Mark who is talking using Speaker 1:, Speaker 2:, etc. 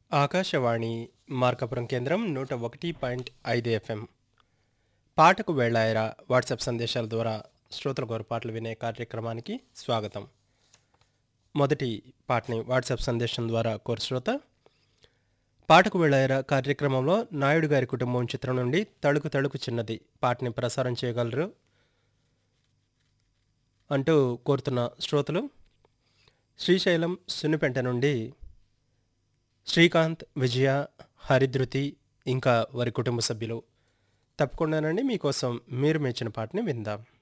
Speaker 1: ఆకాశవాణి మార్కాపురం కేంద్రం నూట ఒకటి పాయింట్ ఐదు ఎఫ్ఎం పాటకు వేళాయరా వాట్సాప్ సందేశాల ద్వారా శ్రోతల కోరు పాటలు వినే కార్యక్రమానికి స్వాగతం మొదటి పాటని వాట్సాప్ సందేశం ద్వారా కోరు శ్రోత పాటకు వేళాయరా కార్యక్రమంలో నాయుడు గారి కుటుంబం చిత్రం నుండి తళుకు తళుకు చిన్నది పాటని ప్రసారం చేయగలరు అంటూ కోరుతున్న శ్రోతలు శ్రీశైలం సున్నిపెంట నుండి శ్రీకాంత్ విజయ హరిధృతి ఇంకా వారి కుటుంబ సభ్యులు తప్పకుండానండి మీకోసం మీరు మెచ్చిన పాటని విందాం